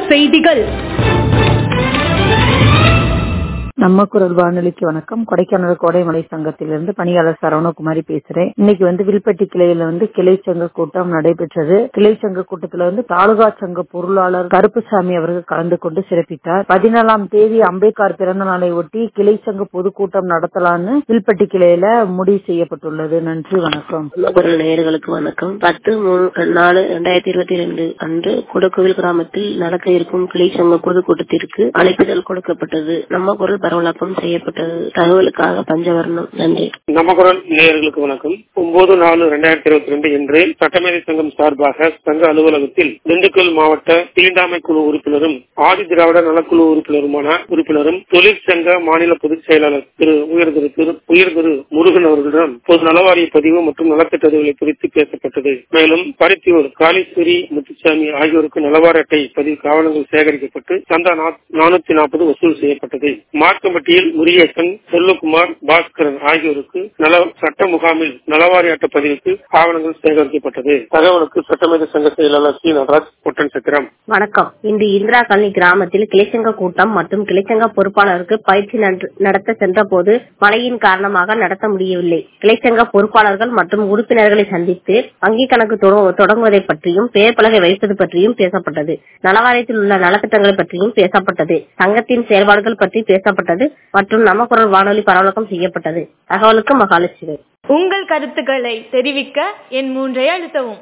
செய்திகள் நம்ம குரல் வானொலிக்கு வணக்கம் கொடைக்கானல் கோடைமலை சங்கத்திலிருந்து பணியாளர் சரவணகுமாரி பேசுறேன் இன்னைக்கு வந்து வில்பட்டி கிளையில வந்து கிளை சங்க கூட்டம் நடைபெற்றது கிளை சங்க கூட்டத்துல வந்து தாலுகா சங்க பொருளாளர் கருப்புசாமி அவர்கள் கலந்து கொண்டு சிறப்பித்தார் பதினாலாம் தேதி அம்பேத்கர் பிறந்த நாளை ஒட்டி கிளை சங்க பொதுக்கூட்டம் நடத்தலான்னு வில்பட்டி கிளையில முடிவு செய்யப்பட்டுள்ளது நன்றி வணக்கம் குரல் நேயர்களுக்கு வணக்கம் பத்து மூணு நாலு ரெண்டாயிரத்தி இருபத்தி ரெண்டு அன்று குடக்கோவில் கிராமத்தில் நடக்க இருக்கும் கிளை சங்க பொதுக்கூட்டத்திற்கு அழைப்புதல் கொடுக்கப்பட்டது நம்ம குரல் பரவலாக்கம் செய்யப்பட்டது தகவலுக்காக பஞ்சவர்ணம் நன்றி நம்ம குரல் நேயர்களுக்கு வணக்கம் ஒன்பது நாலு ரெண்டாயிரத்தி இருபத்தி ரெண்டு இன்று சட்டமேதை சங்கம் சார்பாக சங்க அலுவலகத்தில் திண்டுக்கல் மாவட்ட தீண்டாமை குழு உறுப்பினரும் ஆதி திராவிட நலக்குழு உறுப்பினருமான உறுப்பினரும் தொழிற்சங்க மாநில பொதுச் செயலாளர் திரு உயர்திரு திரு உயர்திரு முருகன் அவர்களிடம் பொது நலவாரிய பதிவு மற்றும் நலத்திட்டங்களை குறித்து பேசப்பட்டது மேலும் பருத்தியூர் காளீஸ்வரி முத்துசாமி ஆகியோருக்கு நலவார அட்டை பதிவு ஆவணங்கள் சேகரிக்கப்பட்டு சந்தா நானூத்தி நாற்பது வசூல் செய்யப்பட்டது மார்க்கம்பட்டியில் முருகேசன் செல்வகுமார் பாஸ்கரன் ஆகியோருக்கு நல சட்ட முகாமில் நலவாரி அட்டை பதிவுக்கு ஆவணங்கள் சேகரிக்கப்பட்டது தகவலுக்கு சட்டமேத சங்க செயலாளர் சி நடராஜ் பொட்டன் சத்திரம் வணக்கம் இன்று இந்திரா காலனி கிராமத்தில் கிளைச்சங்க கூட்டம் மற்றும் கிளைச்சங்க பொறுப்பாளருக்கு பயிற்சி நடத்த சென்ற போது மழையின் காரணமாக நடத்த முடியவில்லை கிளைச்சங்க பொறுப்பாளர்கள் மற்றும் உறுப்பினர்களை சந்தித்து வங்கி கணக்கு தொடங்குவதை பற்றியும் பெயர் பலகை வைப்பது பற்றியும் பேசப்பட்டது நலவாரியத்தில் உள்ள நலத்திட்டங்களை பற்றியும் பேசப்பட்டது சங்கத்தின் செயல்பாடுகள் பற்றி பேசப்பட்டது மற்றும் நம்ம குரல் வானொலி பரவலக்கம் செய்யப்பட்டது தகவலுக்கு மகாலட்சுமி உங்கள் கருத்துக்களை தெரிவிக்க என் மூன்றை அழுத்தவும்